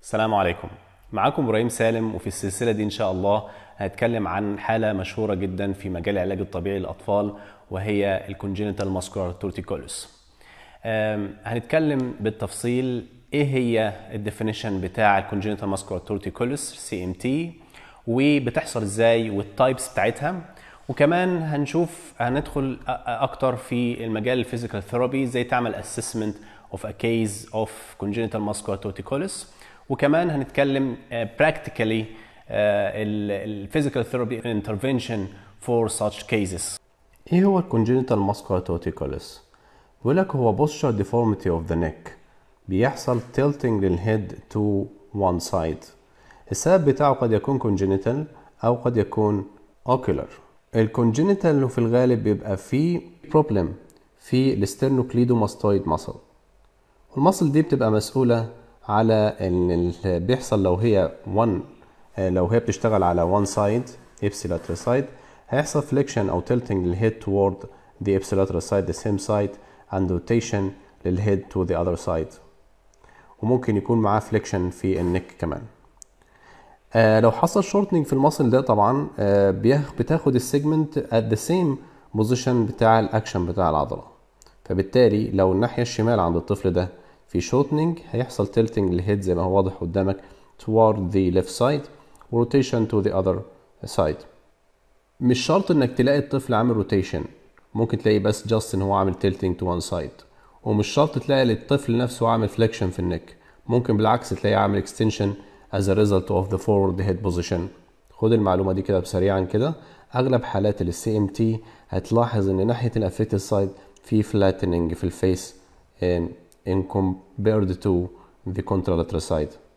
السلام عليكم معاكم ابراهيم سالم وفي السلسله دي ان شاء الله هنتكلم عن حاله مشهوره جدا في مجال العلاج الطبيعي للاطفال وهي الكونجينيتال ماسكولار تورتيكولوس هنتكلم بالتفصيل ايه هي الديفينيشن بتاع الكونجينيتال ماسكولار تورتيكولوس سي ام تي وبتحصل ازاي والتايبس بتاعتها وكمان هنشوف هندخل أ- أ- اكتر في المجال الفيزيكال ثيرابي ازاي تعمل اسسمنت اوف ا كيس اوف congenital muscular torticollis وكمان هنتكلم براكتيكالي الفيزيكال ثيرابي انترفنشن فور such cases ايه هو الكونجينيتال ماسكولار تورتيكولس بيقول لك هو posture deformity of the neck بيحصل tilting للهيد to one side السبب بتاعه قد يكون congenital او قد يكون ocular الكونجينيتال في الغالب بيبقى فيه problem في الاسترنوكليدوماستويد ماسل والمصل دي بتبقى مسؤولة على ان اللي بيحصل لو هي one لو هي بتشتغل على one side ipsilateral side هيحصل flexion او tilting للهيد toward the ipsilateral side the same side and rotation للهيد to the other side وممكن يكون معاه flexion في النك كمان آه لو حصل شورتنج في المصل ده طبعا آه بياخ- بتاخد السيجمنت at the same position بتاع الاكشن بتاع العضله فبالتالي لو الناحيه الشمال عند الطفل ده في شورتنج هيحصل تلتنج للهيد زي ما هو واضح قدامك toward the left side وروتيشن to the other side مش شرط انك تلاقي الطفل عامل روتيشن ممكن تلاقي بس جاست ان هو عامل تلتنج تو وان سايد ومش شرط تلاقي الطفل نفسه عامل فليكشن في النك ممكن بالعكس تلاقيه عامل اكستنشن as a result of the forward head position خد المعلومه دي كده بسريعا كده اغلب حالات السي ام تي هتلاحظ ان ناحيه الافكتد سايد في flattening في الفيس in, in compared to the contralateral side